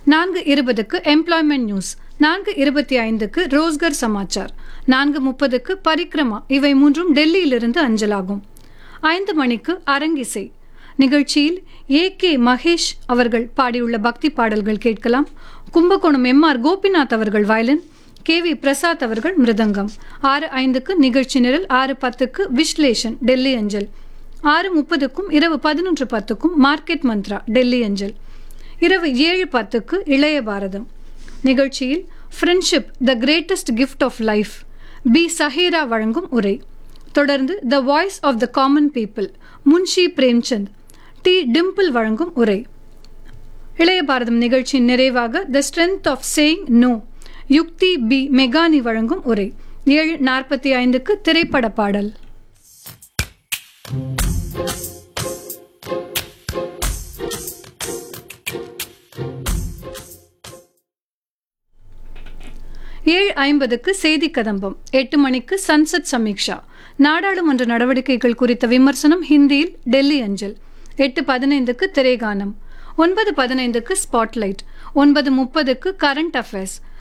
நான்கு இருபதுக்கு employment news நான்கு இருபத்தி ஐந்துக்கு ரோஸ்கர் சமாச்சார் நான்கு முப்பதுக்கு பரிக்ரமா இவை மூன்றும் டெல்லியிலிருந்து அஞ்சலாகும் ஐந்து மணிக்கு அரங்கிசை நிகழ்ச்சியில் ஏ கே மகேஷ் அவர்கள் பாடியுள்ள பக்தி பாடல்கள் கேட்கலாம் கும்பகோணம் எம் ஆர் கோபிநாத் அவர்கள் வயலின் கே வி பிரசாத் அவர்கள் மிருதங்கம் ஆறு ஐந்துக்கு நிகழ்ச்சி நிரல் ஆறு பத்துக்கு விஸ்லேஷன் டெல்லி அஞ்சல் ஆறு முப்பதுக்கும் இரவு பதினொன்று பத்துக்கும் மார்க்கெட் மந்த்ரா டெல்லி அஞ்சல் இரவு ஏழு பத்துக்கு இளைய பாரதம் நிகழ்ச்சியில் friendship the greatest gift of life B Saheera வழங்கும் உரை தொடர்ந்து the voice of the common people Munshi Premchand D Dimple வழங்கும் உரை இளைய பாரதம் நிகழ்ச்சியின் நிறைவாக the strength of saying no Yukti B மெகானி வழங்கும் உரை ஏழு நாற்பத்தி ஐந்துக்கு திரைப்பட பாடல் ஏழு ஐம்பதுக்கு செய்தி கதம்பம் எட்டு மணிக்கு சன்சத் சமீக்ஷா நாடாளுமன்ற நடவடிக்கைகள் குறித்த விமர்சனம் ஹிந்தியில் டெல்லி அஞ்சல் எட்டு பதினைந்துக்கு திரைகானம் ஒன்பது பதினைந்துக்கு ஸ்பாட்லைட் ஒன்பது முப்பதுக்கு கரண்ட் அஃபேர்ஸ்